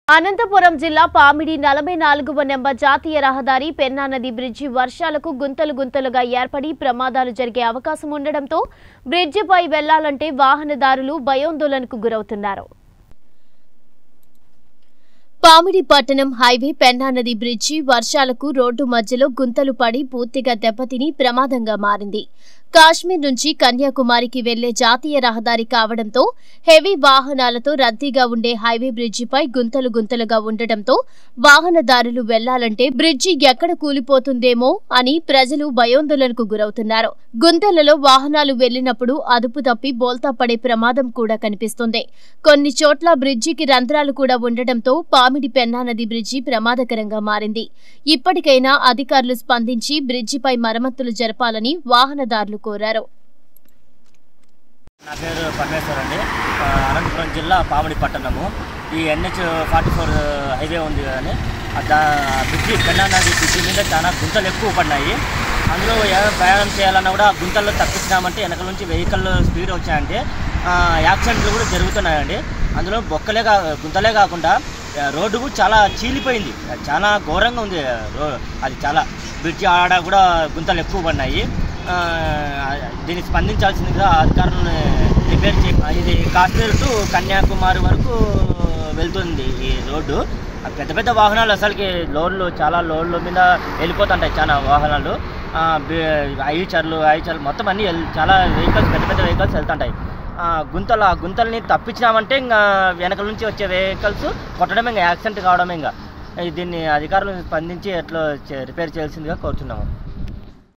అనంతపురం జిల్లా పామిడి నలభై నాలుగవ నెంబర్ జాతీయ రహదారి పెన్నా నది బ్రిడ్జి వర్షాలకు గుంతలు గుంతలుగా ఏర్పడి ప్రమాదాలు జరిగే అవకాశం ఉండడంతో బ్రిడ్జిపై వెళ్లాలంటే వాహనదారులు భయాందోళనకు గురవుతున్నారు పామిడి పట్టణం హైవే పెన్నా నది బ్రిడ్జి వర్షాలకు రోడ్డు మధ్యలో గుంతలు పడి పూర్తిగా దెబ్బతిని ప్రమాదంగా మారింది కాశ్మీర్ నుంచి కన్యాకుమారికి వెళ్లే జాతీయ రహదారి కావడంతో హెవీ వాహనాలతో రద్దీగా ఉండే హైవే బ్రిడ్జిపై గుంతలు గుంతలుగా ఉండటంతో వాహనదారులు వెళ్లాలంటే బ్రిడ్జి ఎక్కడ కూలిపోతుందేమో అని ప్రజలు భయోందోళనకు గురవుతున్నారు గుంతలలో వాహనాలు వెళ్లినప్పుడు అదుపు తప్పి బోల్తా పడే ప్రమాదం కూడా కనిపిస్తుంది కొన్ని చోట్ల బ్రిడ్జికి రంధ్రాలు కూడా ఉండటంతో పామిడి పెన్నా నది బ్రిడ్జి ప్రమాదకరంగా మారింది ఇప్పటికైనా అధికారులు స్పందించి బ్రిడ్జిపై మరమ్మతులు జరపాలని వాహనదారులు కోరారు నా పేరు పరమేశ్వర్ అండి ఆ, అనంతపురం జిల్లా పామిడి పట్టణము ఈ ఎన్హెచ్ ఫార్టీ ఫోర్ హైవే ఉంది కదండి ఆ దా బ్రిడ్జి పెన్నా నది బ్రిడ్జి మీద చాలా గుంతలు ఎక్కువ పడినాయి అందులో ఏ- ప్రయాణం చేయాలన్నా కూడా ఆ గుంతల్లో తప్పించినామంటే వెనక నుంచి వెహికల్ స్పీడ్ వచ్చాయంటే ఆ, యాక్సిడెంట్లు కూడా జరుగుతున్నాయండి అందులో బొక్కలే కా గుంతలే కాకుండా ఆ, రోడ్డు కూడా చాలా చీలిపోయింది చాలా ఘోరంగా ఉంది రో అది చాలా బ్రిడ్జి ఆడ కూడా గుంతలు ఎక్కువ పడినాయి ఆ, దీన్ని స్పందించాల్సిందిగా అధికారులను రిపేర్ చే ఇది కాశ్మీర్ టు కన్యాకుమారి వరకు వెళ్తుంది ఈ రోడ్డు ఆ పెద్ద పెద్ద వాహనాలు అసలుకి లోడ్లు చాలా లోడ్ల మీద వెళ్ళిపోతుంటాయి చాలా వాహనాలు ఆ, బి- ఐచర్లు ఐచర్లు మొత్తం అన్నీ వెళ్- చాలా వెహికల్స్ పెద్ద పెద్ద వెహికల్స్ వెళ్తుంటాయి ఆ, గుంతలు ఆ గుంతల్ని తప్పించినామంటే ఇంకా వెనక నుంచి వచ్చే వెహికల్స్ కొట్టడమే ఇంకా యాక్సిడెంట్ కావడమే ఇంకా దీన్ని అధికారులు స్పందించి ఎట్లా చే- రిపేర్ చేయాల్సిందిగా కోరుతున్నాము